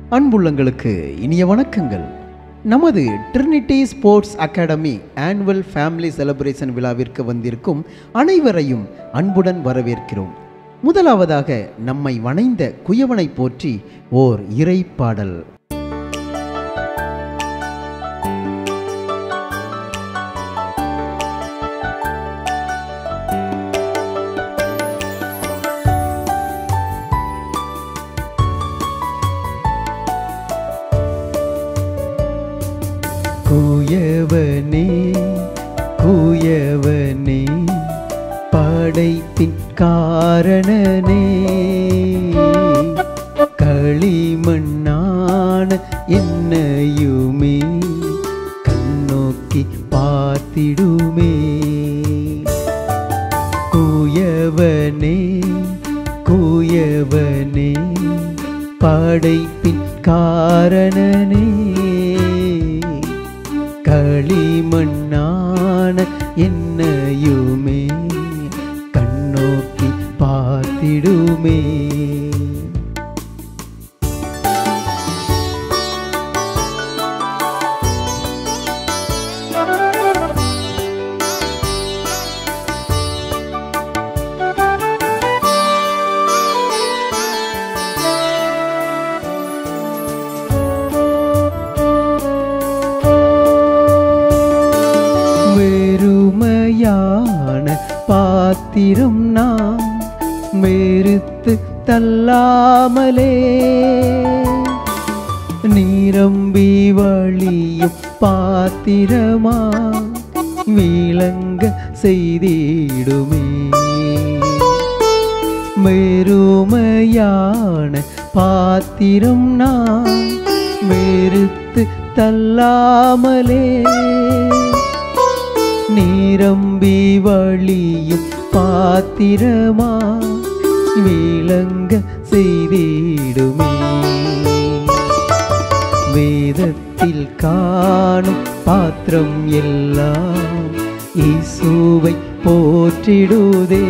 அன்புள்ளங்களுக்கு இனிய வணக்கங்கள் நமது Trinity Sports Academy annual family celebration விழாவிற்கு வந்திருக்கும் அனைவரையும் அன்புடன் வரவேற்கிறோம் முதலாவதாக நம்மை வணைந்த குயவனை போற்றி ஓர் இறைப்பாடல் குயவனே குயவனே படைப்பின் காரணனே களிமண்ணான என்னையுமே கண்ணோக்கி பார்த்திடுமே குயவனே குயவனே படைப்பின் காரணனே களிமண்ணான என்னையுமே கண்ணோக்கி பார்த்திடுமே வெறுமையான பாத்திரம் நான் வெறுத்து தள்ளாமலே நிரம்பி வழியும் பாத்திரமா விளங்க செய்திடுமே வெறுமையான பாத்திரம் நான் வெறுத்து தள்ளாமலே நிரம்பி வழியும் பாத்திரமா விளங்க செய்திடுமே வேதத்தில் காணும் பாத்திரம் எல்லாம் இயேசுவை போற்றிடுதே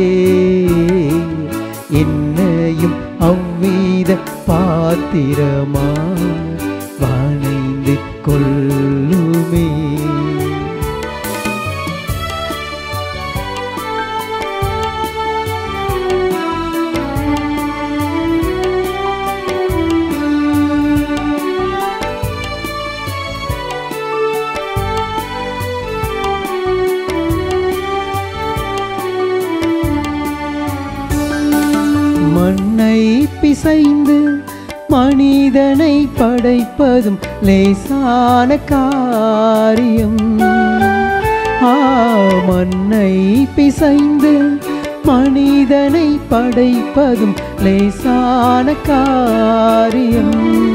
என்னையும் அவ்வீத பாத்திரமா வணைந்து கொள்ளுமே மண்ணை பிசைந்து மனிதனை படைப்பதும் லேசான காரியம் ஆ மண்ணை பிசைந்து மனிதனை படைப்பதும் லேசான காரியம்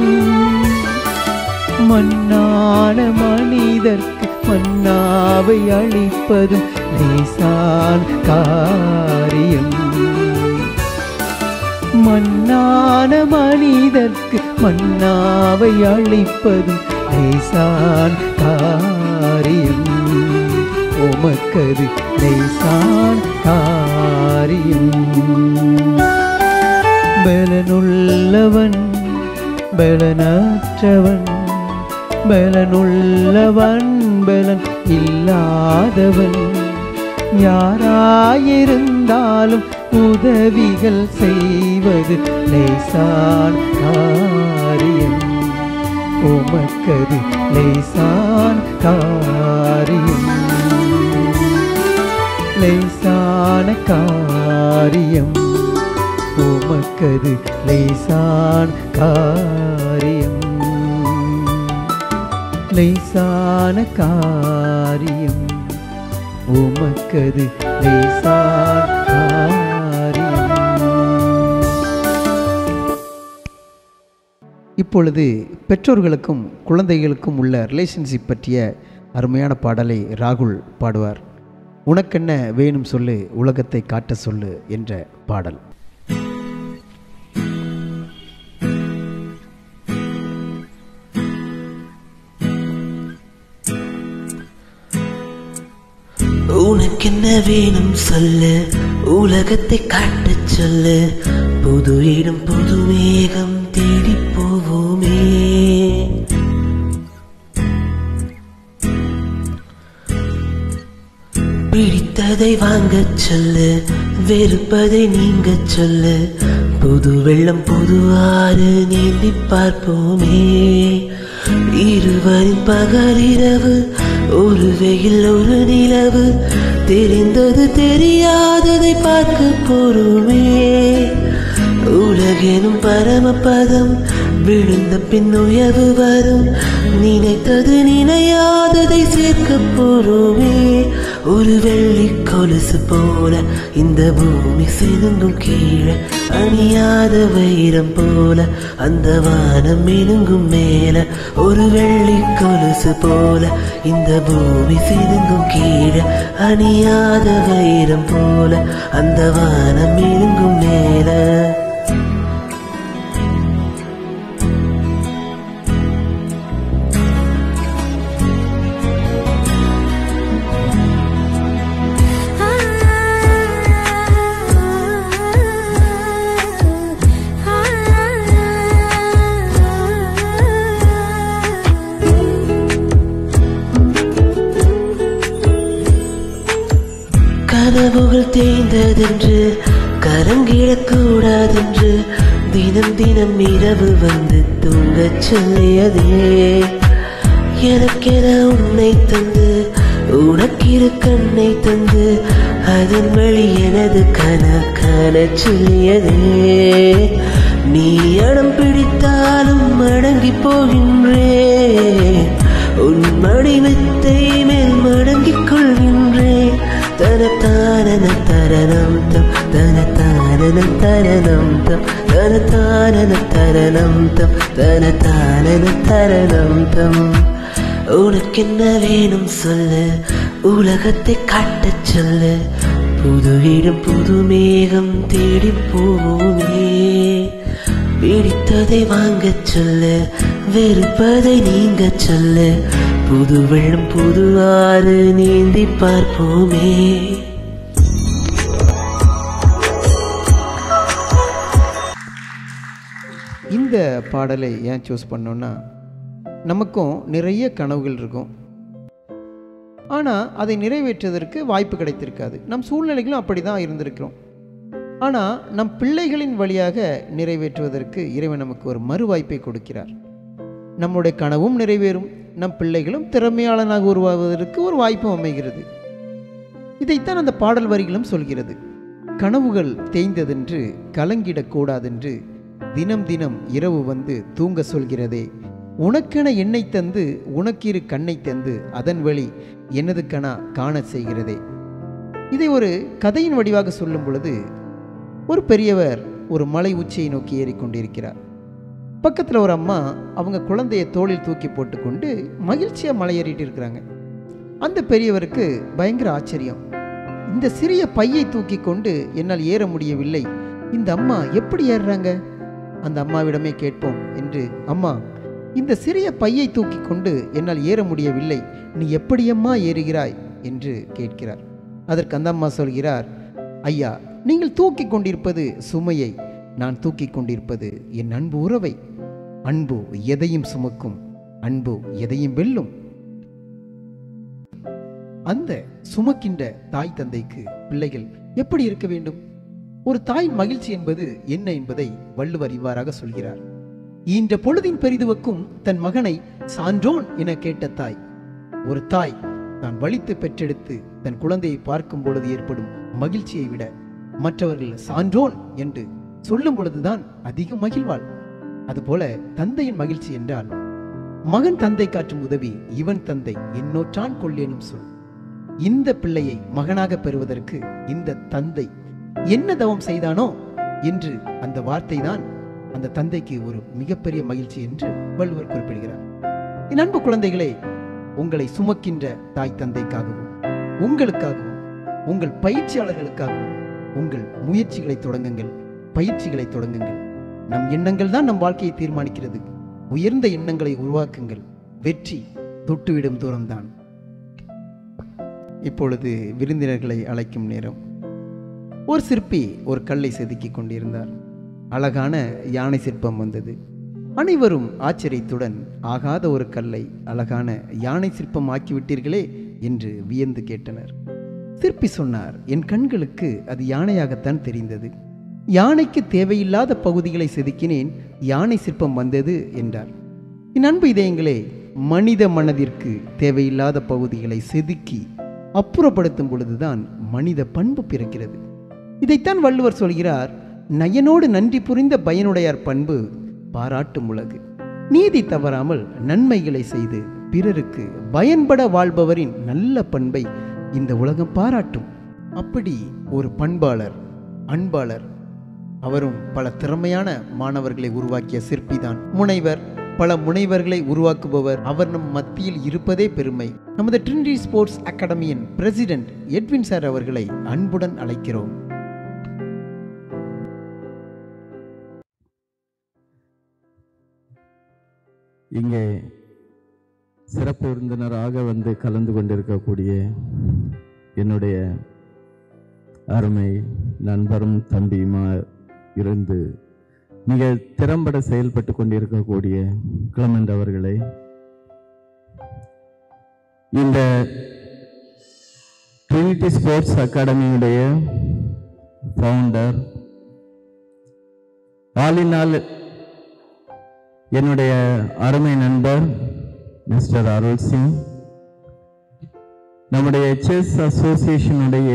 மண்ணான மனிதர்க்கு மன்னாவை அளிப்பதும் லேசான காரியம் மண்ணான மனிதர்க்கு மன்னாவை அளிப்பதும் லேசான் காரியம் உமக்கது லேசான் காரியம் பலனுள்ளவன் பலனற்றவன் பலனுள்ளவன் பலன் இல்லாதவன் யாராயிருந்தாலும் உதவிகள் செய்வது லேசான் காரியம் உமக்கது லேசான் காரியம் லேசான காரியம் உமக்கது லேசான் காரியம் லேசான காரியம் உமக்கது லேசான் காரியம் இப்பொழுது பெற்றோர்களுக்கும் குழந்தைகளுக்கும் உள்ள ரிலேஷன்ஷிப் பற்றிய அருமையான பாடலை ராகுல் பாடுவார் உனக்கென்ன வேணும் சொல்லு உலகத்தை காட்ட சொல்லு என்ற பாடல் உனக்கென்ன வேணும் சொல்லு உலகத்தை காட்டச் சொல்லு புது இடம் புது மேகம் தேடி போ போவோமே பிடித்ததை வாங்கச் சொல்லு வெறுப்பதை நீங்க சொல்லு புது வெள்ளம் புது ஆறு நீந்தி பார்ப்போமே இருவரின் பகலிரவு ஒரு வெயில் ஒரு நிலவு தெரிந்தது தெரியாததை பார்க்க போறோமே உலகெனும் பரமபதம் விழுந்த பின் உயர்வு வரும் நினைத்தது நினையாததை சேர்க்க போறோமே ஒரு வெள்ளி கொலுசு போல இந்த பூமி சினுங்கும் கீழே அணியாத வைரம் போல அந்த வானம் மினுங்கும் மேல ஒரு வெள்ளி கொலுசு போல இந்த பூமி சினுங்கும் கீழே அணியாத வைரம் போல அந்த வானம் மினுங்கும் மேல கனவுகள் தேய்ந்ததென்று கரங்கிடக்கூடாதென்று தினம் தினம் இரவு வந்து தூங்கச் சொல்லியதே எனக்கென உன்னை தந்து உனக்கிரு கண்ணை தந்து அதன் வழி எனது கனக்கான சொல்லியதே நீ அடம் பிடித்தாலும் அடங்கி போகின்றேன் உன் மடிமெத்தை மேல் மடங்கிக் கொள்கின்றேன் தனத்தானன தரணம் தம் தனத்தானன தரணம் தம் தனத்தானன தரணம் தம் தனத்தானன தரணம் தம் உனக்கென்ன வேணும் சொல்லு உலகத்தை காட்டச் சொல்லு புது இடம் புது மேகம் தேடி போவோமே பிடித்ததை வாங்கச் சொல்லு வெறுப்பதை நீங்க சொல்லு புது வெள்ளம் புது ஆறு நீந்தி பார்ப்போமே இந்த பாடலை ஏன் சூஸ் பண்ணோன்னா நமக்கும் நிறைய கனவுகள் இருக்கும் ஆனால் அதை நிறைவேற்றுவதற்கு வாய்ப்பு கிடைத்திருக்காது நம் சூழ்நிலைகளும் அப்படி தான் இருந்திருக்கிறோம் ஆனால் நம் பிள்ளைகளின் வழியாக நிறைவேற்றுவதற்கு இறைவன் நமக்கு ஒரு மறு வாய்ப்பை கொடுக்கிறார் நம்முடைய கனவும் நிறைவேறும் நம் பிள்ளைகளும் திறமையாளனாக உருவாவதற்கு ஒரு வாய்ப்பும் அமைகிறது இதைத்தான் அந்த பாடல் வரிகளும் சொல்கிறது கனவுகள் தேய்ந்ததென்று கலங்கிடக்கூடாதென்று தினம் தினம் இரவு வந்து தூங்க சொல்கிறதே உனக்கென என்னை தந்து உனக்கிரு கண்ணை தந்து அதன் வழி எனது கணா காணச் செய்கிறதே இதை ஒரு கதையின் வடிவாக சொல்லும் பொழுது ஒரு பெரியவர் ஒரு மலை உச்சியை நோக்கி ஏறிக்கொண்டிருக்கிறார் பக்கத்தில் ஒரு அம்மா அவங்க குழந்தையை தோளில் தூக்கி போட்டுக்கொண்டு மகிழ்ச்சியாக மலை ஏறிட்டு இருக்கிறாங்க அந்த பெரியவருக்கு பயங்கர ஆச்சரியம் இந்த சிறிய பையை தூக்கி கொண்டு என்னால் ஏற முடியவில்லை இந்த அம்மா எப்படி ஏறுறாங்க அந்த அம்மாவிடமே கேட்போம் என்று அம்மா இந்த சிறிய பையை தூக்கி கொண்டு என்னால் ஏற முடியவில்லை நீ எப்படியம்மா ஏறுகிறாய் என்று கேட்கிறார் அதற்கு அந்த அம்மா சொல்கிறார் ஐயா நீங்கள் தூக்கி கொண்டிருப்பது சுமையை நான் தூக்கி கொண்டிருப்பது என் அன்பு உறவை அன்பு எதையும் சுமக்கும் அன்பு எதையும் வெல்லும் அந்த சுமக்கின்ற தாய் தந்தைக்கு பிள்ளைகள் எப்படி இருக்க வேண்டும் ஒரு தாய் மகிழ்ச்சி என்பது என்ன என்பதை வள்ளுவர் இவ்வாறாக சொல்கிறார் ஈன்ற பொழுதின் பெரிதுவக்கும் தன் மகனை சான்றோன் என கேட்ட தாய் ஒரு தாய் தான் வலித்து பெற்றெடுத்து தன் குழந்தையை பார்க்கும் பொழுது ஏற்படும் மகிழ்ச்சியை விட மற்றவர்கள் சான்றோன் என்று சொல்லும் பொழுதுதான் அதிக மகிழ்வாள் அதுபோல தந்தையின் மகிழ்ச்சி என்றால் மகன் தந்தை காட்டும் உதவி இவன் தந்தை என்னோற்றான் கொள்ளேனும் சொல் இந்த பிள்ளையை மகனாக பெறுவதற்கு இந்த தந்தை என்ன தவம் செய்தானோ என்று அந்த வார்த்தை தான் அந்த தந்தைக்கு ஒரு மிகப்பெரிய மகிழ்ச்சி என்று வள்ளுவர் குறிப்பிடுகிறார் என் அன்பு குழந்தைகளே உங்களை சுமக்கின்ற தாய் தந்தைக்காகவும் உங்களுக்காகவும் உங்கள் பயிற்சியாளர்களுக்காகவும் உங்கள் முயற்சிகளை தொடங்குங்கள் பயிற்சிகளை தொடங்குங்கள் நம் எண்ணங்கள் தான் நம் வாழ்க்கையை தீர்மானிக்கிறது உயர்ந்த எண்ணங்களை உருவாக்குங்கள் வெற்றி தொட்டுவிடும் தூரம்தான் இப்பொழுது விருந்தினர்களை அழைக்கும் நேரம் ஒரு சிற்பி ஒரு கல்லை செதுக்கிக் கொண்டிருந்தார் அழகான யானை சிற்பம் வந்தது அனைவரும் ஆச்சரியத்துடன் ஆகாத ஒரு கல்லை அழகான யானை சிற்பம் ஆக்கிவிட்டீர்களே என்று வியந்து கேட்டனர் சிற்பி சொன்னார் என் கண்களுக்கு அது யானையாகத்தான் தெரிந்தது யானைக்கு தேவையில்லாத பகுதிகளை செதுக்கினேன் யானை சிற்பம் வந்தது என்றார் என் அன்பு இதயங்களே மனித மனதிற்கு தேவையில்லாத பகுதிகளை செதுக்கி அப்புறப்படுத்தும் பொழுதுதான் மனித பண்பு பிறக்கிறது இதைத்தான் வள்ளுவர் சொல்கிறார் நயனோடு நன்றி புரிந்த பயனுடையார் பண்பு பாராட்டும் உலகு நீதி தவறாமல் நன்மைகளை செய்து பிறருக்கு பயன்பட வாழ்பவரின் நல்ல பண்பை இந்த உலகம் பாராட்டும் அப்படி ஒரு பண்பாளர் அன்பாளர் அவரும் பல திறமையான மாணவர்களை உருவாக்கிய சிற்பிதான் முனைவர் பல முனைவர்களை உருவாக்குபவர் அவர் நம் மத்தியில் இருப்பதே பெருமை நமது ட்ரினிட்டி ஸ்போர்ட்ஸ் அகாடமியின் பிரசிடென்ட் எட்வின் சார் அவர்களை அன்புடன் அழைக்கிறோம் இங்கே சிறப்பு விருந்தினராக வந்து கலந்து கொண்டிருக்கக்கூடிய என்னுடைய அருமை நண்பரும் தம்பியுமா இருந்து மிக திறம்பட செயல்பட்டு கொண்டிருக்கக்கூடிய கிளமண்ட் அவர்களை இந்த ட்ரினிட்டி ஸ்போர்ட்ஸ் அகாடமியுடைய ஃபவுண்டர் ஆலினால் என்னுடைய அருமை நண்பர் மிஸ்டர் அருள் சிங் நம்முடைய செஸ் அசோசியேஷனுடைய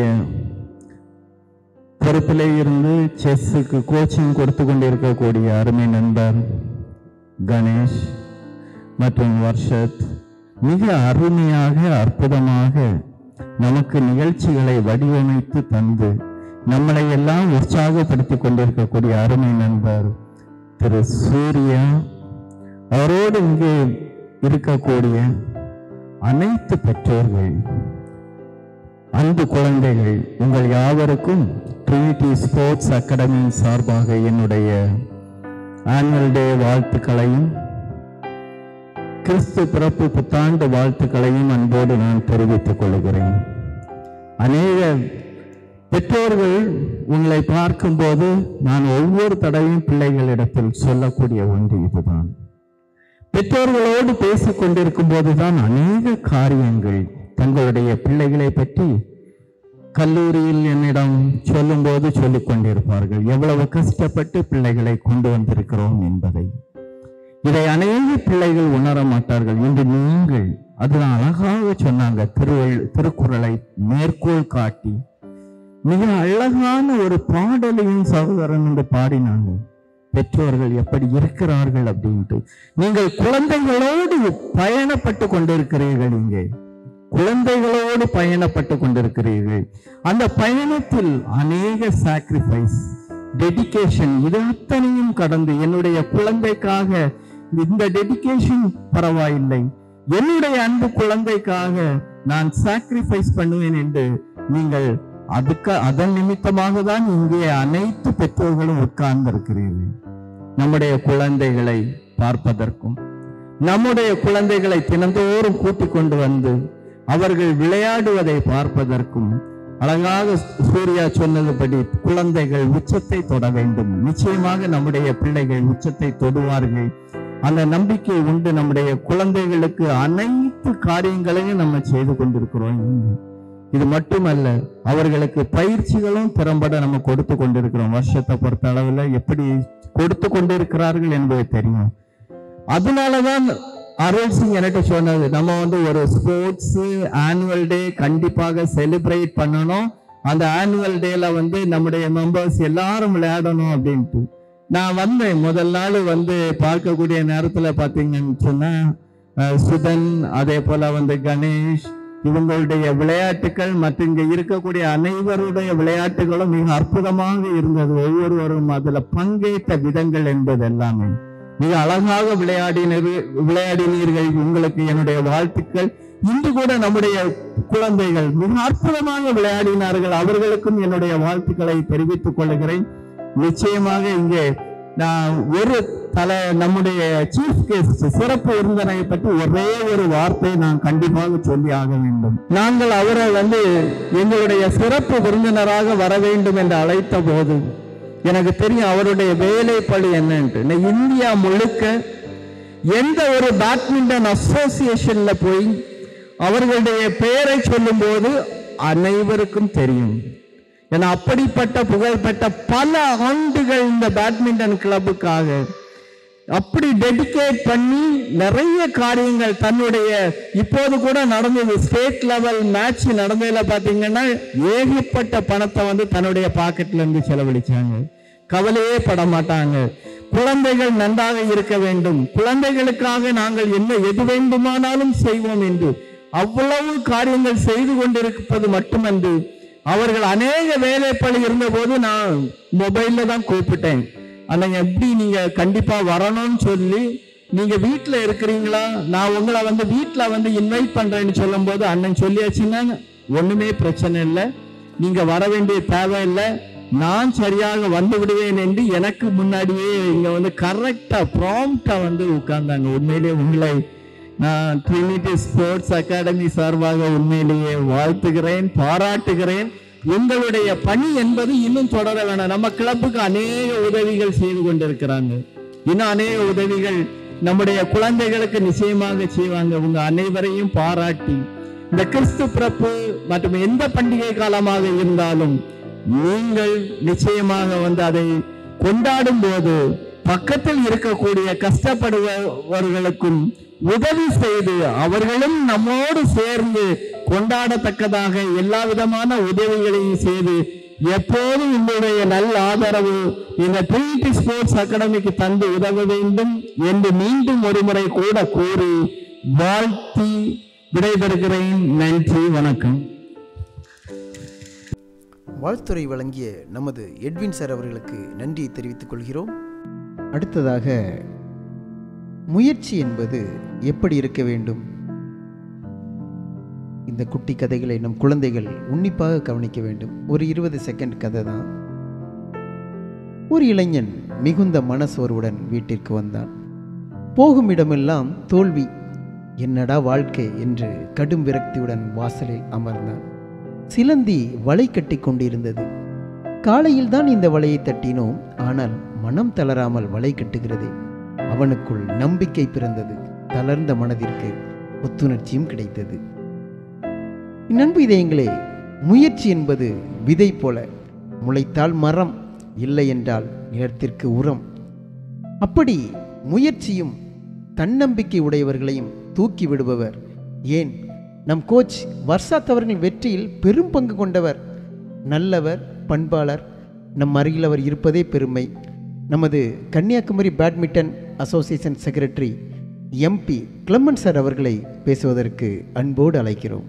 பொறுப்பிலே இருந்து செஸ்ஸுக்கு கோச்சிங் கொடுத்து கொண்டிருக்கக்கூடிய அருமை நண்பர் கணேஷ் மற்றும் வர்ஷத் மிக அருமையாக அற்புதமாக நமக்கு நிகழ்ச்சிகளை வடிவமைத்து தந்து நம்மளை எல்லாம் உற்சாகப்படுத்தி கொண்டிருக்கக்கூடிய அருமை நண்பர் திரு சூர்யா அவரோடு இங்கே இருக்கக்கூடிய அனைத்து பெற்றோர்கள் அன்பு குழந்தைகள் உங்கள் யாவருக்கும் ட்ரினிட்டி ஸ்போர்ட்ஸ் அகாடமியின் சார்பாக என்னுடைய ஆனுவல் டே வாழ்த்துக்களையும் கிறிஸ்து பிறப்பு புத்தாண்டு வாழ்த்துக்களையும் அன்போடு நான் தெரிவித்துக் கொள்கிறேன் அநேக பெற்றோர்கள் உங்களை பார்க்கும்போது நான் ஒவ்வொரு தடவையும் பிள்ளைகளிடத்தில் சொல்லக்கூடிய ஒன்று இதுதான் பெற்றோர்களோடு பேசிக் கொண்டிருக்கும் போதுதான் அநேக காரியங்கள் தங்களுடைய பிள்ளைகளை பற்றி கல்லூரியில் என்னிடம் சொல்லும்போது சொல்லிக் கொண்டிருப்பார்கள் எவ்வளவு கஷ்டப்பட்டு பிள்ளைகளை கொண்டு வந்திருக்கிறோம் என்பதை இதை அநேக பிள்ளைகள் உணர மாட்டார்கள் இன்று நீங்கள் அதுதான் அழகாக சொன்னாங்க திருவள் திருக்குறளை மேற்கோள் காட்டி மிக அழகான ஒரு பாடலையும் சகோதரன் என்று பாடினாங்க பெற்றோர்கள் எப்படி இருக்கிறார்கள் அப்படின்ட்டு நீங்கள் குழந்தைகளோடு பயணப்பட்டு கொண்டிருக்கிறீர்கள் இங்கே குழந்தைகளோடு பயணப்பட்டு கொண்டிருக்கிறீர்கள் அந்த பயணத்தில் அநேக சாக்ரிஃபைஸ் டெடிகேஷன் இது அத்தனையும் கடந்து என்னுடைய குழந்தைக்காக இந்த டெடிகேஷன் பரவாயில்லை என்னுடைய அன்பு குழந்தைக்காக நான் சாக்ரிஃபைஸ் பண்ணுவேன் என்று நீங்கள் அதுக்கு அதன் நிமித்தமாக தான் இங்கே அனைத்து பெற்றோர்களும் உட்கார்ந்து இருக்கிறீர்கள் நம்முடைய குழந்தைகளை பார்ப்பதற்கும் நம்முடைய குழந்தைகளை தினந்தோறும் கூட்டிக் கொண்டு வந்து அவர்கள் விளையாடுவதை பார்ப்பதற்கும் அழகாக சூர்யா சொன்னதுபடி குழந்தைகள் உச்சத்தை தொட வேண்டும் நிச்சயமாக நம்முடைய பிள்ளைகள் உச்சத்தை தொடுவார்கள் அந்த நம்பிக்கை உண்டு நம்முடைய குழந்தைகளுக்கு அனைத்து காரியங்களையும் நம்ம செய்து கொண்டிருக்கிறோம் இங்கே. இது மட்டுமல்ல அவர்களுக்கு பயிற்சிகளும் திறம்பட நம்ம கொடுத்து கொண்டிருக்கிறோம் வருஷத்தை பொறுத்த அளவுல எப்படி கொடுத்து கொண்டிருக்கிறார்கள் என்பது தெரியும் அதனாலதான் அருள் சிங் என்கிட்ட சொன்னது நம்ம வந்து ஒரு ஸ்போர்ட்ஸ் ஆனுவல் டே கண்டிப்பாக செலிப்ரேட் பண்ணணும் அந்த ஆனுவல் டேல வந்து நம்முடைய மெம்பர்ஸ் எல்லாரும் விளையாடணும் அப்படின்ட்டு நான் வந்தேன் முதல் நாள் வந்து பார்க்கக்கூடிய நேரத்துல பாத்தீங்கன்னு சொன்னா அஹ், சுதன் அதே போல வந்து கணேஷ் இவங்களுடைய விளையாட்டுகள் மற்றும் இங்க இருக்கக்கூடிய அனைவருடைய விளையாட்டுகளும் மிக அற்புதமாக இருந்தது ஒவ்வொருவரும் அதுல பங்கேற்ற விதங்கள் என்பது எல்லாமே மிக அழகாக விளையாடினர் விளையாடினீர்கள் உங்களுக்கு என்னுடைய வாழ்த்துக்கள் இன்று கூட நம்முடைய குழந்தைகள் மிக அற்புதமாக விளையாடினார்கள் அவர்களுக்கும் என்னுடைய வாழ்த்துக்களை தெரிவித்துக் கொள்கிறேன் நிச்சயமாக இங்கே நான் ஒரு தலை நம்முடைய சீஃப் கெஸ்ட் சிறப்பு விருந்தினரை பற்றி ஒரே ஒரு வார்த்தை நான் கண்டிப்பாக சொல்லி ஆக வேண்டும் நாங்கள் அவரை வந்து எங்களுடைய சிறப்பு விருந்தினராக வர வேண்டும் என்று அழைத்த போது எனக்கு தெரியும் அவருடைய வேலை பழு என்னன்ட்டு இந்த இந்தியா முழுக்க எந்த ஒரு பேட்மிண்டன் அசோசியேஷன்ல போய் அவர்களுடைய பெயரை சொல்லும்போது அனைவருக்கும் தெரியும் ஏன்னா அப்படிப்பட்ட புகழ்பெற்ற பல ஆண்டுகள் இந்த பேட்மிண்டன் கிளப்புக்காக அப்படி டெடிகேட் பண்ணி நிறைய காரியங்கள் தன்னுடைய இப்போது கூட நடந்தது ஸ்டேட் லெவல் மேட்ச் நடந்ததுல பாத்தீங்கன்னா ஏகப்பட்ட பணத்தை வந்து தன்னுடைய பாக்கெட்ல இருந்து செலவழிச்சாங்க கவலையே பட மாட்டாங்க குழந்தைகள் நன்றாக இருக்க வேண்டும் குழந்தைகளுக்காக நாங்கள் என்ன எது வேண்டுமானாலும் செய்வோம் என்று அவ்வளவு காரியங்கள் செய்து கொண்டிருப்பது மட்டுமன்று அவர்கள் அநேக வேலைப்பளி இருந்தபோது நான் மொபைல்ல தான் கூப்பிட்டேன் அன்னைக்கு எப்படி நீங்க கண்டிப்பா வரணும்னு சொல்லி நீங்க வீட்ல இருக்கிறீங்களா நான் உங்களை வந்து வீட்ல வந்து இன்வைட் பண்றேன்னு சொல்லும்போது அண்ணன் சொல்லியாச்சுன்னா ஒண்ணுமே பிரச்சனை இல்லை நீங்க வர வேண்டிய தேவையில்லை நான் சரியாக வந்து விடுவேன் என்று எனக்கு முன்னாடியே இங்க வந்து கரெக்டா ப்ராம்ப்டா வந்து உட்கார்ந்தாங்க உண்மையிலேயே உங்களை நான் ட்ரினிட்டி ஸ்போர்ட்ஸ் அகாடமி சார்பாக உண்மையிலேயே வாழ்த்துகிறேன் பாராட்டுகிறேன் உங்களுடைய பணி என்பது இன்னும் தொடர வேணாம் நம்ம கிளப்புக்கு அநேக உதவிகள் செய்து கொண்டிருக்கிறாங்க இன்னும் அநேக உதவிகள் நம்முடைய குழந்தைகளுக்கு நிச்சயமாக செய்வாங்க உங்க அனைவரையும் பாராட்டி இந்த கிறிஸ்து பிறப்பு மற்றும் எந்த பண்டிகை காலமாக இருந்தாலும் நீங்கள் நிச்சயமாக வந்து அதை கொண்டாடும் போது பக்கத்தில் இருக்கக்கூடிய கஷ்டப்படுபவர்களுக்கும் உதவி செய்து அவர்களும் நம்மோடு சேர்ந்து கொண்டாடத்தக்கதாக எல்லா விதமான உதவிகளையும் செய்து எப்போதும் உங்களுடைய நல்ல ஆதரவு இந்த ட்ரினிட்டி ஸ்போர்ட்ஸ் அகாடமிக்கு தந்து உதவ வேண்டும் என்று மீண்டும் ஒருமுறை கூட கூறி வாழ்த்தி விடைபெறுகிறேன் நன்றி வணக்கம் வாழ்த்துறை வழங்கிய நமது எட்வின் சார் அவர்களுக்கு நன்றியை தெரிவித்துக் கொள்கிறோம் அடுத்ததாக முயற்சி என்பது எப்படி இருக்க வேண்டும் இந்த குட்டி கதைகளை நம் குழந்தைகள் உன்னிப்பாக கவனிக்க வேண்டும் ஒரு இருபது செகண்ட் கதை தான் ஒரு இளைஞன் மிகுந்த மனசோர்வுடன் வீட்டிற்கு வந்தான் போகும் இடமெல்லாம் தோல்வி என்னடா வாழ்க்கை என்று கடும் விரக்தியுடன் வாசலில் அமர்ந்தான் சிலந்தி வலை கட்டி கொண்டிருந்தது காலையில் தான் இந்த வலையை தட்டினோம் ஆனால் மனம் தளராமல் வலை கட்டுகிறதே அவனுக்குள் நம்பிக்கை பிறந்தது தளர்ந்த மனதிற்கு புத்துணர்ச்சியும் கிடைத்தது நண்பு இதயங்களே முயற்சி என்பது விதை போல முளைத்தால் மரம் இல்லை என்றால் நிலத்திற்கு உரம் அப்படி முயற்சியும் தன்னம்பிக்கை உடையவர்களையும் தூக்கி விடுபவர் ஏன் நம் கோச் வர்ஷாத் அவர்களின் வெற்றியில் பெரும் பங்கு கொண்டவர் நல்லவர் பண்பாளர் நம் அருகில் அவர் இருப்பதே பெருமை நமது Kanyakumari badminton association secretary MP Clement sir அவர்களை பேசுவதற்கு அன்போடு அழைக்கிறோம்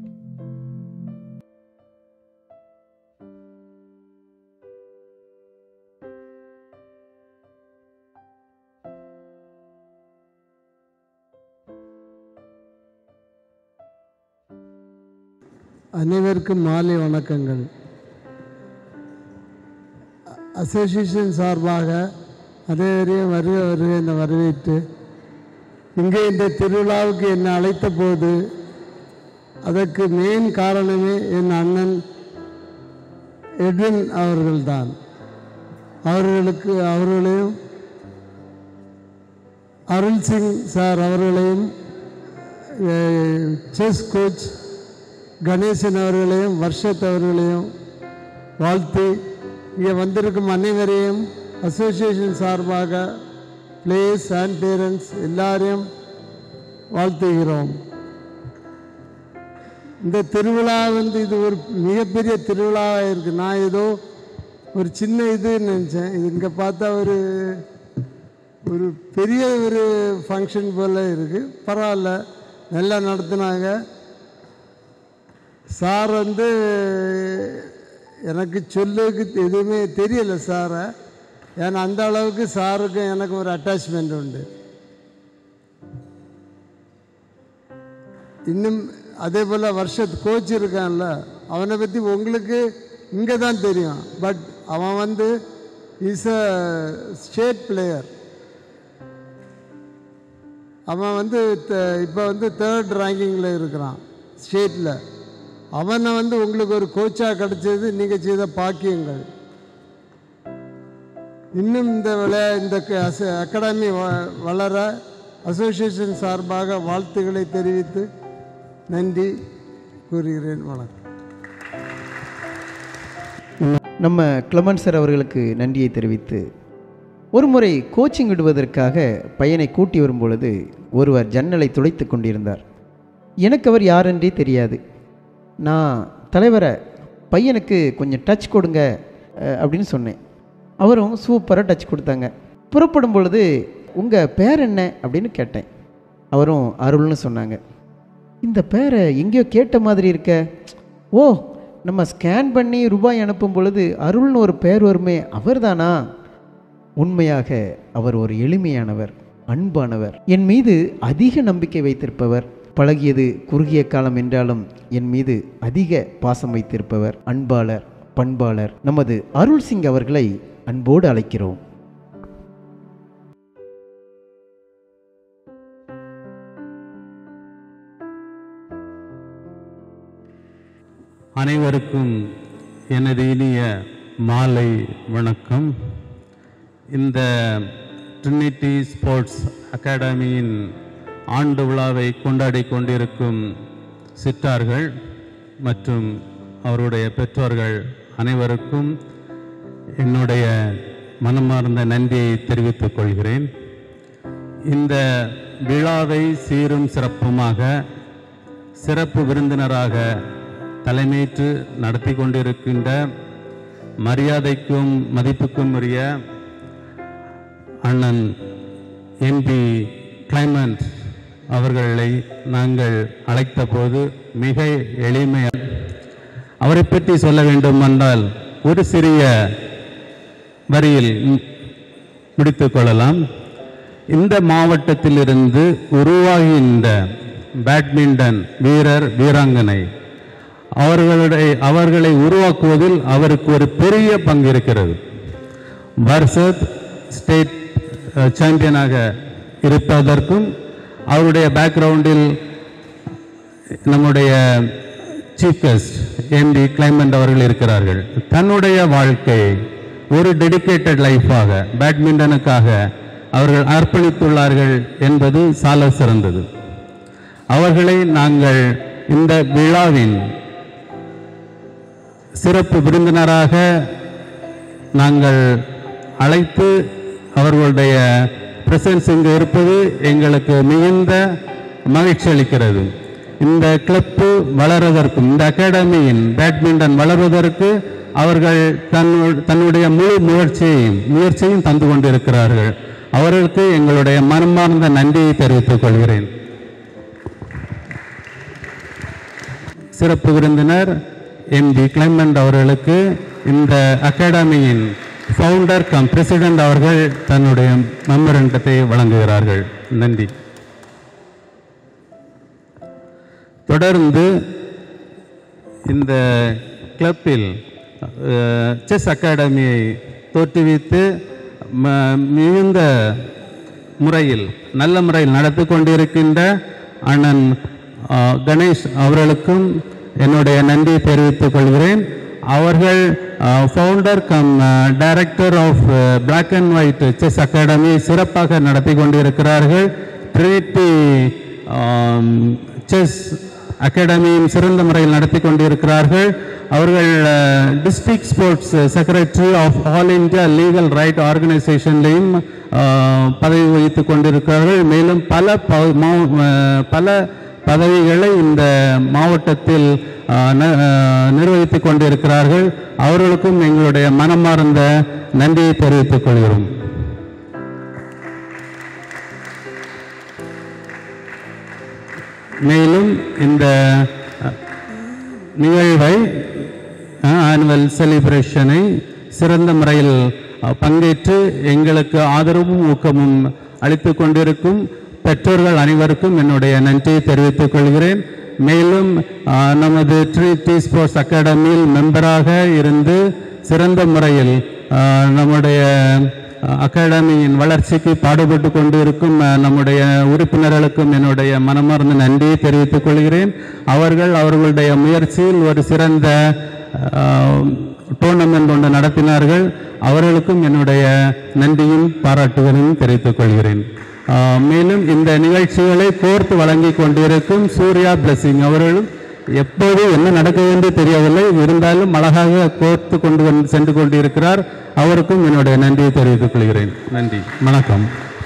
அனைவருக்கும் மாலை வணக்கங்கள் அசோசியேஷன் சார்பாக அனைவரையும் வருக வருக என வரவேற்று இங்கே இந்த திருவிழாவுக்கு என்னை அழைத்த போது அதற்கு மெயின் காரணமே என் அண்ணன் எட்வின் அவர்கள்தான் அவர்களுக்கு அவர்களையும் அருள் சிங் சார் அவர்களையும் செஸ் கோச் கணேசன் அவர்களையும் வர்ஷத் அவர்களையும் வாழ்த்து இங்கே வந்திருக்கும் அனைவரையும் அசோசியேஷன் சார்பாக பிளேயர்ஸ் அண்ட் பேரண்ட்ஸ் எல்லாரையும் வாழ்த்துகிறோம் இந்த திருவிழா வந்து இது ஒரு மிகப்பெரிய திருவிழாவாக இருக்குது நான் ஏதோ ஒரு சின்ன இது நினச்சேன் இது இங்கே பார்த்தா ஒரு ஒரு பெரிய ஒரு ஃபங்க்ஷன் போல் இருக்குது பரவாயில்ல நல்லா நடத்துனாங்க சார் வந்து எனக்கு சொல்லுக்கு எதுவுமே தெரியல சாரை ஏன்னா அந்த அளவுக்கு சாருக்கும் எனக்கு ஒரு அட்டாச்மெண்ட் உண்டு இன்னும் அதே போல் வருஷத்து கோச் இருக்கான்ல அவனை பற்றி உங்களுக்கு இங்கே தான் தெரியும் பட் அவன் வந்து இஸ் அ ஸ்டேட் பிளேயர் அவன் வந்து இப்போ வந்து தேர்ட் ரேங்கிங்கில் இருக்கிறான் ஸ்டேட்டில் அவனை வந்து உங்களுக்கு ஒரு கோச்சாக கிடைச்சது நீங்கள் செய்த பாக்கியங்கள் இன்னும் இந்த விளையா இந்த க- அச- அகாடமி வ- வளர அசோசியேஷன் சார்பாக வாழ்த்துக்களை தெரிவித்து நன்றி கூறுகிறேன் வணக்கம் நம்ம கிளமன் சார் அவர்களுக்கு நன்றியை தெரிவித்து ஒரு முறை கோச்சிங் விடுவதற்காக பையனை கூட்டி வரும் பொழுது ஒருவர் ஜன்னலை துடைத்து கொண்டிருந்தார் எனக்கு அவர் யாரென்றே தெரியாது நான் தலைவரை பையனுக்கு கொஞ்சம் டச் கொடுங்க அஹ், அப்படின்னு சொன்னேன் அவரும் சூப்பராக டச் கொடுத்தாங்க புறப்படும் பொழுது உங்கள் பேர் என்ன அப்படின்னு கேட்டேன் அவரும் அருள்னு சொன்னாங்க இந்த பேரை எங்கேயோ கேட்ட மாதிரி இருக்க ஓ நம்ம ஸ்கேன் பண்ணி ரூபாய் அனுப்பும் பொழுது அருள்னு ஒரு பேர் வருமே அவர்தானா உண்மையாக அவர் ஒரு எளிமையானவர் அன்பானவர் என் மீது அதிக நம்பிக்கை வைத்திருப்பவர் பழகியது குறுகிய காலம் என்றாலும் என் மீது அதிக பாசம் வைத்திருப்பவர் அன்பாளர் பண்பாளர் நமது அருள் சிங் அவர்களை அன்போடு அழைக்கிறோம் அனைவருக்கும் எனது இனிய மாலை வணக்கம் இந்த ட்ரினிட்டி ஸ்போர்ட்ஸ் அகாடமியின் ஆண்டு விழாவை கொண்டாடி கொண்டிருக்கும் சிற்றார்கள் மற்றும் அவருடைய பெற்றோர்கள் அனைவருக்கும் என்னுடைய மனமார்ந்த நன்றியை தெரிவித்துக் கொள்கிறேன் இந்த விழாவை சீரும் சிறப்புமாக சிறப்பு விருந்தினராக தலைமையேற்று நடத்தி கொண்டிருக்கின்ற மரியாதைக்கும் மதிப்புக்கும் உரிய அண்ணன் எம்பி கிளைமண்ட் அவர்களை நாங்கள் அழைத்தபோது மிக எளிமையாக அவரை பற்றி சொல்ல வேண்டும் என்றால் ஒரு சிறிய வரியில் மு- முடித்துக் கொள்ளலாம் இந்த மாவட்டத்திலிருந்து உருவாகின்ற பேட்மிண்டன் வீரர் வீராங்கனை அவர்களுடைய அவர்களை உருவாக்குவதில் அவருக்கு ஒரு பெரிய பங்கு இருக்கிறது வர்சத் ஸ்டேட் அஹ், சாம்பியனாக இருப்பதற்கும் அவருடைய பேக்ரவுண்டில் நம்முடைய சீஃப் கெஸ்ட் எம்டி கிளைமண்ட் அவர்கள் இருக்கிறார்கள் தன்னுடைய வாழ்க்கையை ஒரு டெடிகேட்டட் லைஃபாக பேட்மிண்டனுக்காக அவர்கள் அர்ப்பணித்துள்ளார்கள் என்பது சால சிறந்தது அவர்களை நாங்கள் இந்த விழாவின் சிறப்பு விருந்தினராக நாங்கள் அழைத்து அவர்களுடைய பிரசன்ஸ் இங்கு இருப்பது எங்களுக்கு மிகுந்த மகிழ்ச்சி அளிக்கிறது இந்த கிளப்பு வளர்வதற்கும் இந்த அகாடமியின் பேட்மிண்டன் வளர்வதற்கு அவர்கள் தன்னு தன்னுடைய முழு முயற்சியையும் முயற்சியும் தந்து கொண்டிருக்கிறார்கள் அவர்களுக்கு எங்களுடைய மனமார்ந்த நன்றியை தெரிவித்துக் கொள்கிறேன் சிறப்பு விருந்தினர் எம்டி கிளைமண்ட் அவர்களுக்கு இந்த அகாடமியின் ஃபவுண்டர் கம் பிரசிடென்ட் அவர்கள் தன்னுடைய மெமரண்டத்தை வழங்குகிறார்கள் நன்றி தொடர்ந்து இந்த கிளப்பில் செஸ் அகாடமியை தோற்றுவித்து ம- மிகுந்த முறையில் நல்ல முறையில் நடத்தி கொண்டிருக்கின்ற அண்ணன் ஆ, கணேஷ் அவர்களுக்கும் என்னுடைய நன்றியை தெரிவித்துக் கொள்கிறேன் அவர்கள் founder cum director of black and white chess academy சிறப்பாக நடத்தி கொண்டிருக்கிறார்கள் ட்ரினிட்டி செஸ் அகாடமியும் சிறந்த முறையில் நடத்தி கொண்டிருக்கிறார்கள் அவர்கள் district sports secretary of all India legal right ஆர்கனைசேஷன்லையும் பதவி வகித்துக் கொண்டிருக்கிறார்கள் மேலும் பல ப- மா- அஹ், பல பதவிகளை இந்த மாவட்டத்தில் அஹ், ந- அஹ், நிர்வகித்துக் கொண்டிருக்கிறார்கள் அவர்களுக்கும் எங்களுடைய மனமார்ந்த நன்றியை தெரிவித்துக் கொள்கிறோம் மேலும் இந்த அஹ், நிகழ்வை ஆனுவல் செலிப்ரேஷனை சிறந்த முறையில் அஹ், பங்கேற்று எங்களுக்கு ஆதரவும் ஊக்கமும் அளித்துக் கொண்டிருக்கும் பெற்றோர்கள் அனைவருக்கும் என்னுடைய நன்றியை தெரிவித்துக் கொள்கிறேன் மேலும் அஹ், நமது ட்ரினிட்டி ஸ்போர்ட்ஸ் அகாடமியில் மெம்பராக இருந்து சிறந்த முறையில் அஹ், நம்முடைய அஹ், அகாடமியின் வளர்ச்சிக்கு பாடுபட்டு கொண்டிருக்கும் அஹ், நம்முடைய உறுப்பினர்களுக்கும் என்னுடைய மனமார்ந்த நன்றியை தெரிவித்துக் கொள்கிறேன் அவர்கள் அவர்களுடைய முயற்சியில் ஒரு சிறந்த டோர்னமெண்ட் ஒன்று நடத்தினார்கள் அவர்களுக்கும் என்னுடைய நன்றியும் பாராட்டுகளையும் தெரிவித்துக் கொள்கிறேன் ஆஹ் மேலும் இந்த நிகழ்ச்சிகளை கோர்த்து வழங்கி கொண்டிருக்கும் சூர்யா பிளஸிங் அவர்களும் எப்போது என்ன நடக்க வேண்டிய தெரியவில்லை இருந்தாலும் அழகாக கோர்த்து கொண்டு வந்து சென்று கொண்டிருக்கிறார் அவருக்கும் என்னுடைய நன்றியை தெரிவித்துக் கொள்கிறேன் நன்றி வணக்கம்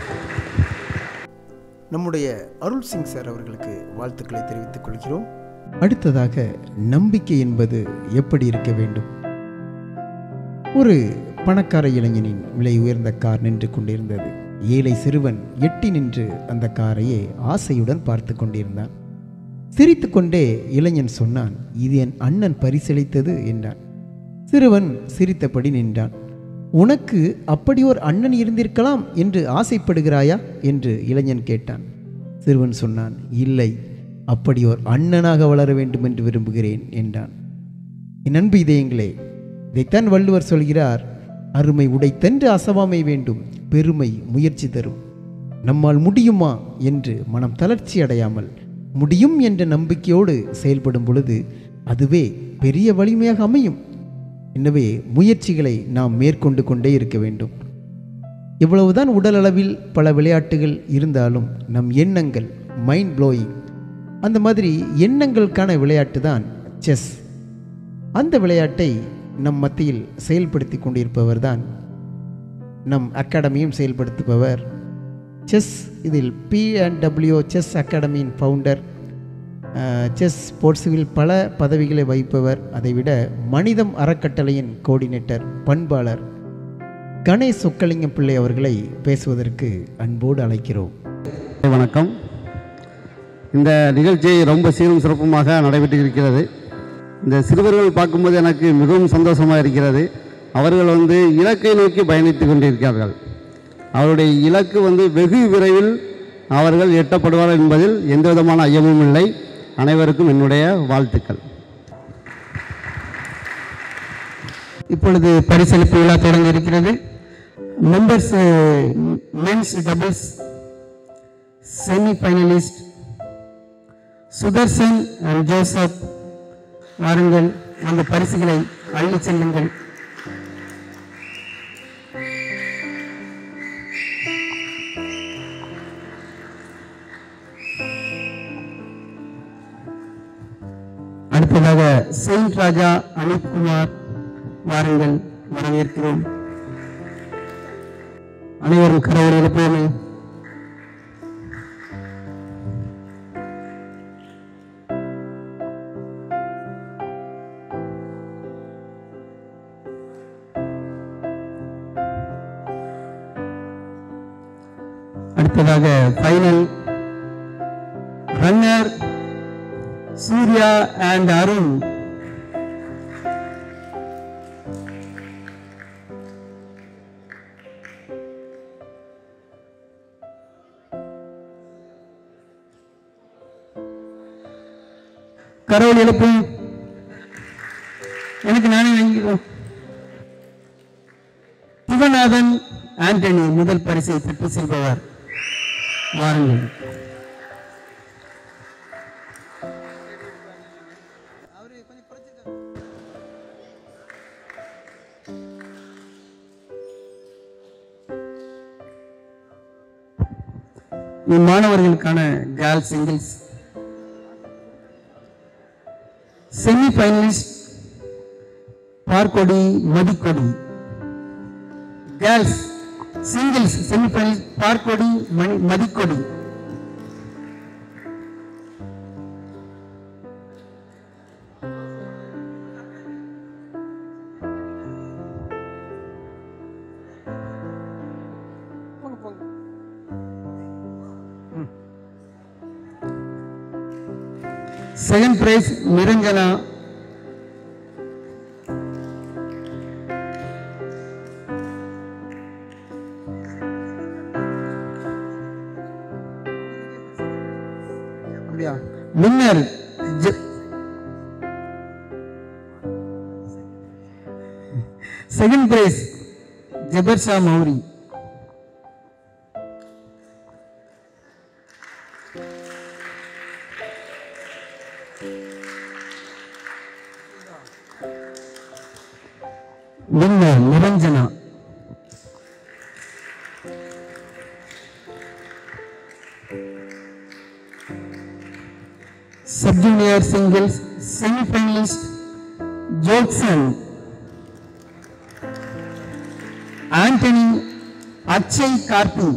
நம்முடைய அருள் சிங் சார் அவர்களுக்கு வாழ்த்துக்களை தெரிவித்துக் கொள்கிறோம் அடுத்ததாக நம்பிக்கை என்பது எப்படி இருக்க வேண்டும் ஒரு பணக்கார இளைஞனின் விலை உயர்ந்த கார் நின்று கொண்டிருந்தது ஏழை சிறுவன் எட்டி நின்று அந்த காரையே ஆசையுடன் பார்த்து கொண்டிருந்தான் சிரித்துக்கொண்டே இளைஞன் சொன்னான் இது என் அண்ணன் பரிசளித்தது என்றான் சிறுவன் சிரித்தபடி நின்றான் உனக்கு அப்படி ஒரு அண்ணன் இருந்திருக்கலாம் என்று ஆசைப்படுகிறாயா என்று இளைஞன் கேட்டான் சிறுவன் சொன்னான் இல்லை அப்படி ஒரு அண்ணனாக வளர வேண்டும் என்று விரும்புகிறேன் என்றான் என் அன்பு இதயங்களே இதைத்தான் வள்ளுவர் சொல்கிறார் அருமை உடைத்தென்று அசவாமை வேண்டும் பெருமை முயற்சி தரும் நம்மால் முடியுமா என்று மனம் தளர்ச்சி அடையாமல் முடியும் என்ற நம்பிக்கையோடு செயல்படும் பொழுது அதுவே பெரிய வலிமையாக அமையும் எனவே முயற்சிகளை நாம் மேற்கொண்டு கொண்டே இருக்க வேண்டும் இவ்வளவுதான் உடல் அளவில் பல விளையாட்டுகள் இருந்தாலும் நம் எண்ணங்கள் மைண்ட் ப்ளோயிங் அந்த மாதிரி எண்ணங்களுக்கான விளையாட்டு தான் செஸ் அந்த விளையாட்டை நம் மத்தியில் செயல்படுத்தி கொண்டிருப்பவர் தான் நம் அகாடமியும் செயல்படுத்துபவர் செஸ் இதில் பி அண்ட் டபிள்யூ செஸ் அகாடமியின் ஃபவுண்டர் செஸ் ஸ்போர்ட்ஸில் பல பதவிகளை வகிப்பவர் அதைவிட மனிதம் அறக்கட்டளையின் கோஆர்டினேட்டர் பண்பாளர் கணேஷ் சொக்கலிங்கம் பிள்ளை அவர்களை பேசுவதற்கு அன்போடு அழைக்கிறோம் வணக்கம் இந்த நிகழ்ச்சி ரொம்ப சீரும் சிறப்புமாக நடைபெற்று இருக்கிறது இந்த சிறுவர்கள் பார்க்கும்போது எனக்கு மிகவும் சந்தோஷமாக இருக்கிறது அவர்கள் வந்து இலக்கை நோக்கி பயணித்து கொண்டிருக்கிறார்கள் அவருடைய இலக்கு வந்து வெகு விரைவில் அவர்கள் எட்டப்படுவார்கள் என்பதில் எந்த விதமான ஐயமும் இல்லை அனைவருக்கும் என்னுடைய வாழ்த்துக்கள் இப்பொழுது பரிசளிப்பு விழா தொடங்க இருக்கிறது members mens doubles semi finalist Sudarshan and Joseph வாருங்கள் அந்த பரிசுகளை அள்ளி செல்லுங்கள் அடுத்ததாக செயின்ட் ராஜா அனித் குமார் வாருங்கள் வரவேற்கிறோம் அனைவரும் கரவோடு எழுப்புவோமே அடுத்ததாக final runner Surya and Arun கரோல் எழுப்பு எனக்கு நானே வாங்கிக்கிறோம் சிவநாதன் ஆண்டனி முதல் பரிசை பெற்று செல்பவர் வாருங்கள் இம்மாணவர்களுக்கான கேர்ள் சிங்கிள்ஸ் செமி ஃபைனலிஸ்ட் பார்க்கொடி மதிக்கொடி கேர்ள்ஸ் சிங்கிள்ஸ் செமி ஃபைனலிஸ்ட் பார்க்கொடி மணி மதிக்கொடி second prize Niranjana winner second prize ஜெபர்ஷா மௌரி winner Niranjana sub junior singles semifinalist ஜோக்சன் Antony Akshay Karthi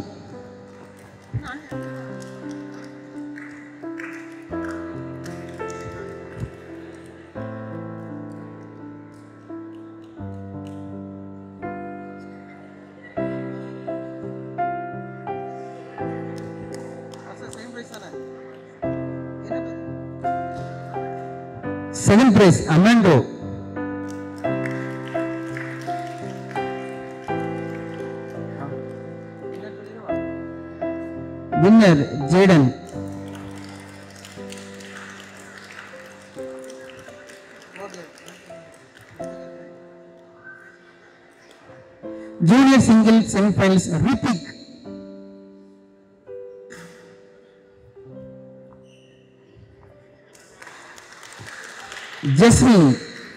second prize அமாண்டோ winner Jaden junior single semifinals Rithik Jasmine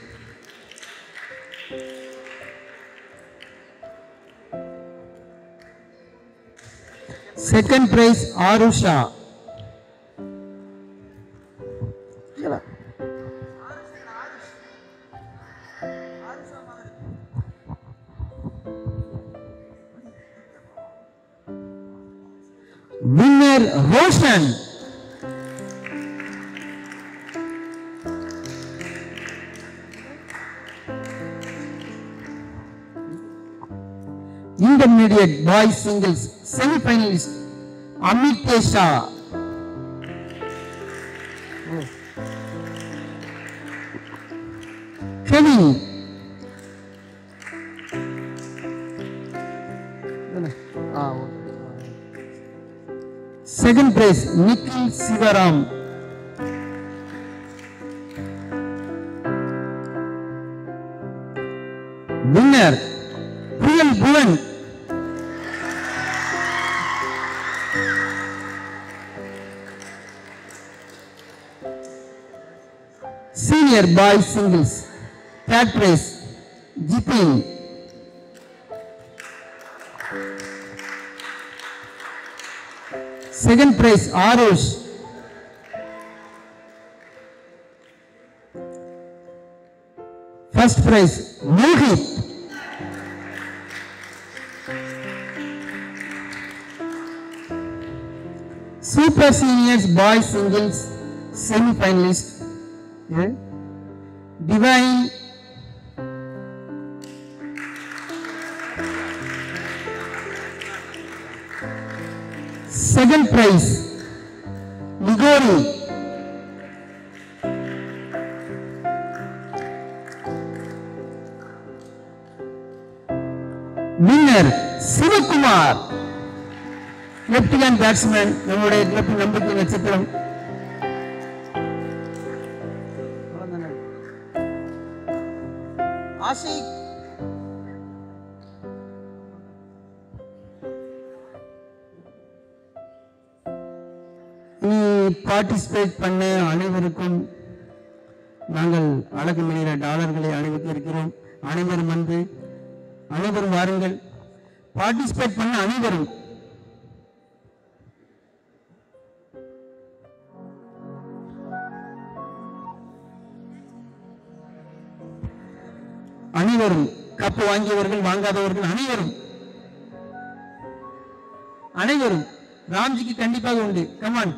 second prize Aarusha winner Roshan intermediate boys singles semi-finalist Amit Kesha. Kevin. Second place Nikhil Sivaram. Winner Priyal Bhuvan. Senior boys singles. Third prize Jipin. Second prize Arush. First prize Mohit. Super Seniors Boys Singles Semi-Finalist yeah. Divine Second prize Ligori Winner Sivakumar left hand batsman நம்முடைய left நம்பிக்கை நட்சத்திரம் ஆஷிக் நீ participate பண்ண அனைவருக்கும் நாங்கள் அழகு மணிர டாலர்களை அணிவிக்க இருக்கிறோம் அனைவரும் வந்து அனைவரும் வாருங்கள் பார்ட்டிசிபேட் பண்ண அனைவரும் அனைவரும் கப்பு வாங்கியவர்கள் வாங்காதவர்கள் அனைவரும் அனைவரும் ராம்ஜிக்கு கண்டிப்பாக உண்டு கமான்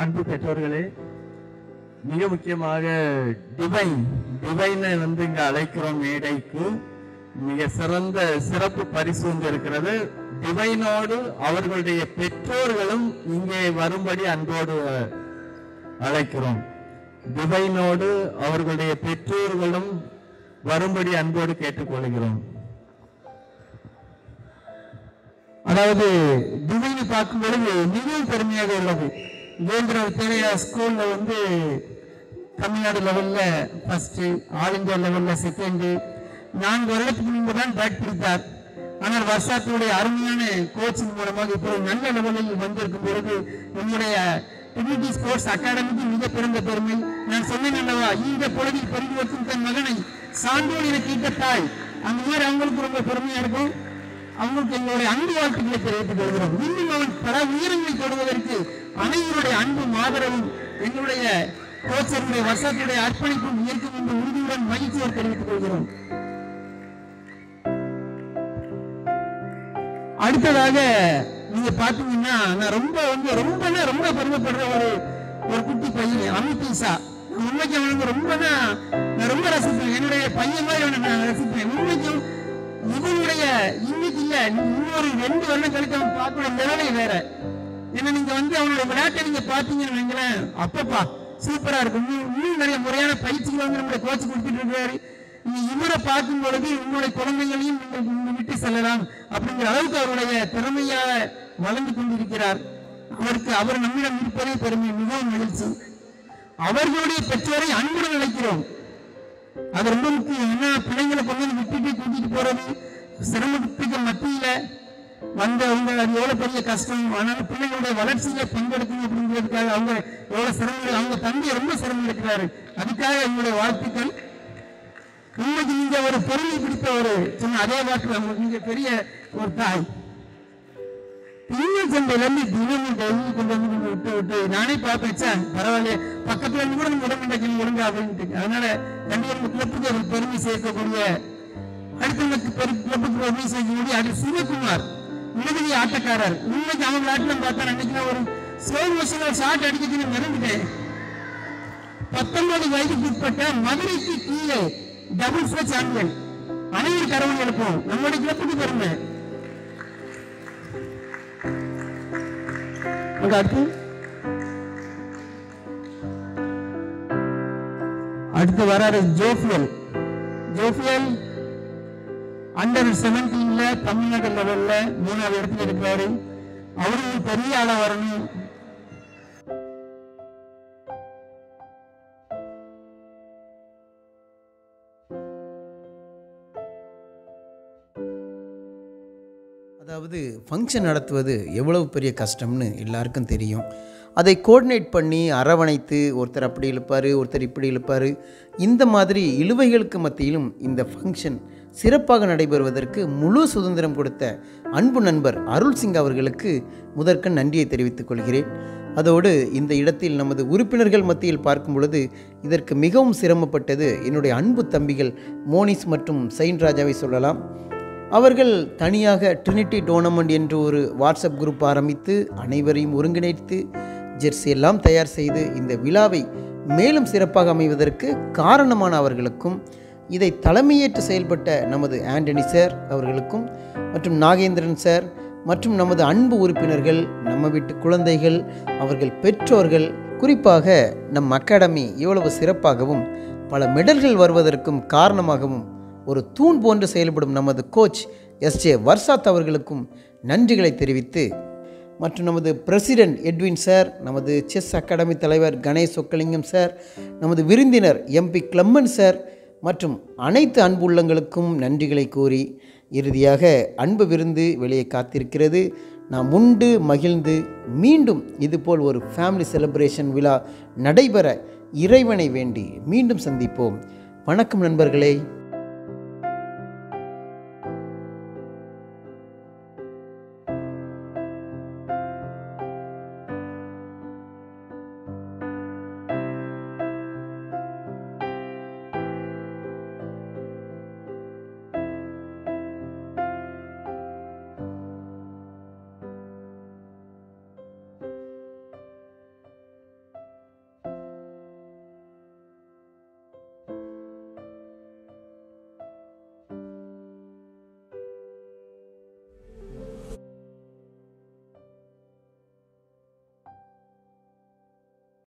அன்பு பெற்றோர்களே மிக முக்கியமாக டிவைன் டிவைனை வந்து இங்க அழைக்கிறோம் மேடைக்கு மிக சிறந்த சிறப்பு பரிசு வந்து இருக்கிறது டிவைனோடு அவர்களுடைய பெற்றோர்களும் இங்கே வரும்படி அன்போடு அழைக்கிறோம் டிவைனோடு அவர்களுடைய பெற்றோர்களும் வரும்படி அன்போடு கேட்டுக்கொள்கிறோம் அதாவது டிவைனை பார்க்கும் பொழுது மிகவும் பெருமையாக உள்ளது கேந்திர வித்யாலயா ஸ்கூல்ல வந்து தமிழ்நாடு லெவல்ல ஃபர்ஸ்ட் ஆல் இந்தியா லெவல்ல செகண்ட் நான்கு வருடத்துக்கு முன்பு தான் பேட் பிடித்தார் ஆனால் வருஷாத்துடைய அருமையான கோச்சிங் மூலமாக இப்போ நல்ல லெவலில் வந்திருக்கும் பொழுது நம்முடைய ட்ரினிட்டி ஸ்போர்ட்ஸ் அகாடமிக்கு மிக பிறந்த பெருமை நான் சொன்னேன் அல்லவா இந்த பொழுதில் பரிந்து வைக்கும் தன் மகனை சான்றோன் எனக்கு ஈட்ட தாய் அந்த மாதிரி அவங்களுக்கு ரொம்ப பெருமையா இருக்கும் அவங்களுக்கு எங்களுடைய அன்பு வாழ்த்துக்களை தெரிவித்துக் கொள்கிறோம் இன்னும் அவன் பல உயரங்களை தொடுவதற்கு அனைவருடைய அன்பு ஆதரவும் எங்களுடைய கோச்சருடைய வருஷத்துடைய அர்ப்பணிப்பும் இருக்கும் என்ற உறுதியுடன் மகிழ்ச்சியை தெரிவித்துக் கொள்கிறோம் அடுத்ததாக நீங்க பாத்தீங்கன்னா நான் ரொம்ப வந்து ரொம்ப ரொம்ப பெருமைப்படுற ஒரு ஒரு குட்டி பையன் அமித் ஈசா நான் உண்மைக்கு அவனுக்கு ரொம்ப நான் ரொம்ப ரசிப்பேன் என்னுடைய பையன் மாதிரி அவனை நான் ரசிப்பேன் உண்மைக்கும் இவனுடைய இன்னைக்கு இல்ல இன்னொரு ரெண்டு வருடம் கழித்து அவன் பார்க்கக்கூடிய நிலைமை வேற ஏன்னா நீங்க வந்து அவனுடைய விளையாட்டை நீங்க பாத்தீங்கன்னு வைங்களேன் அப்பப்பா சூப்பரா இருக்கும் இன்னும் இன்னும் நிறைய முறையான பயிற்சிகளை வந்து நம்முடைய கோச்சு கொடுத்துட்டு இருக்காரு நீ இவரை பார்க்கும் பொழுது உங்களுடைய குழந்தைகளையும் நீங்கள் இங்கு விட்டு செல்லலாம் அப்படிங்கிற அளவுக்கு அவருடைய திறமையாக வளர்ந்து கொண்டிருக்கிறார் அவருக்கு அவர் நம்மிடம் இருப்பதே பெருமை மிகவும் மகிழ்ச்சி அவர்களுடைய பெற்றோரை அன்புடன் அழைக்கிறோம் அது ரொம்ப முக்கியம் ஏன்னா பிள்ளைங்களை கொண்டு வந்து விட்டுட்டு கூட்டிட்டு போறது சிரமத்துக்கு மத்தியில வந்தவங்க அது எவ்வளவு பெரிய கஷ்டம் ஆனாலும் பிள்ளைங்களுடைய வளர்ச்சியில பங்கெடுக்கணும் அப்படிங்கிறதுக்காக அவங்க எவ்வளவு சிரமம் அவங்க தந்தை ரொம்ப சிரமம் எடுக்கிறாரு அதுக்காக எங்களுடைய வாழ்த்துக்கள் இன்னைக்கு நீங்க ஒரு பெருமை பிடித்த ஒரு சொன்ன அதே வாக்கு உங்களுக்கு நீங்க பெரிய ஒரு தாய் திங்கள் சந்தையில இருந்து தினமும் டெய்லி கொண்டு வந்து நீங்க விட்டு விட்டு நானே பார்ப்பேன் ச்சே, பரவாயில்லையே பக்கத்துல இருந்து கூட நம்ம உடம்பு கிளி ஒழுங்க அப்படின்ட்டு அதனால கண்டிப்பா நம்ம கிளப்புக்கு ஒரு பெருமை சேர்க்கக்கூடிய அடுத்தவங்களுக்கு பெரு- கிளப்புக்கு பெருமை சேர்க்கக்கூடிய அது சிவகுமார் உலகதி ஆட்டக்காரர் இன்னைக்கு அவங்க ஆட்டில் பார்த்தா அன்னைக்கு நான் ஒரு ஸ்லோ மோஷன் ஒரு ஷாட் அடிக்கிறதுக்கு மறந்துட்டேன் பத்தொன்பது வயதுக்கு உட்பட்ட மதுரைக்கு கீழே டபுள் ஸ்வ சாம்பியன் அனைவரும் கரவணி எழுப்போம் நம்முடைய கிளப்புக்கு பெருமை அங்க அடுத்து அடுத்து வராரு ஜோஃபியல் ஜோஃபியல் அண்டர் செவன்டீன்ல தமிழ்நாடு லெவல்ல மூணாவது இடத்துல இருக்கிறாரு அவரும் பெரிய ஆளா வரணும் அதாவது ஃபங்க்ஷன் நடத்துவது எவ்வளவு பெரிய கஷ்டம்னு எல்லாருக்கும் தெரியும் அதை கோஆர்டினேட் பண்ணி அரவணைத்து ஒருத்தர் அப்படி இழுப்பார் ஒருத்தர் இப்படி இழுப்பார் இந்த மாதிரி இழுவைகளுக்கு மத்தியிலும் இந்த ஃபங்க்ஷன் சிறப்பாக நடைபெறுவதற்கு முழு சுதந்திரம் கொடுத்த அன்பு நண்பர் அருள் சிங் அவர்களுக்கு முதற்கண் நன்றியை தெரிவித்துக் கொள்கிறேன் அதோடு இந்த இடத்தில் நமது உறுப்பினர்கள் மத்தியில் பார்க்கும் பொழுது இதற்கு மிகவும் சிரமப்பட்டது என்னுடைய அன்பு தம்பிகள் மோனிஸ் மற்றும் செயின் ராஜாவை சொல்லலாம் அவர்கள் தனியாக ட்ரினிட்டி டோர்னமெண்ட் என்று ஒரு வாட்ஸ்அப் குரூப் ஆரம்பித்து அனைவரையும் ஒருங்கிணைத்து ஜெர்சி எல்லாம் தயார் செய்து இந்த விழாவை மேலும் சிறப்பாக அமைவதற்கு காரணமான அவர்களுக்கும் இதை தலைமையேற்று செயல்பட்ட நமது ஆண்டனி சார் அவர்களுக்கும் மற்றும் நாகேந்திரன் சார் மற்றும் நமது அன்பு உறுப்பினர்கள் நம்ம வீட்டு குழந்தைகள் அவர்கள் பெற்றோர்கள் குறிப்பாக நம் அகாடமி இவ்வளவு சிறப்பாகவும் பல மெடல்கள் வருவதற்கும் காரணமாகவும் ஒரு தூண் போன்று செயல்படும் நமது கோச் எஸ் ஜே வர்சாத் அவர்களுக்கும் நன்றிகளை தெரிவித்து மற்றும் நமது பிரசிடென்ட் எட்வின் சார் நமது செஸ் அகாடமி தலைவர் கணேஷ் சொக்கலிங்கம் சார் நமது விருந்தினர் எம்பி கிளம்மன் சார் மற்றும் அனைத்து அன்பு உள்ளங்களுக்கும் நன்றிகளை கூறி இறுதியாக அன்பு விருந்து வெளியே காத்திருக்கிறது நாம் உண்டு மகிழ்ந்து மீண்டும் இதுபோல் ஒரு ஃபேமிலி செலிப்ரேஷன் விழா நடைபெற இறைவனை வேண்டி மீண்டும் சந்திப்போம் வணக்கம் நண்பர்களே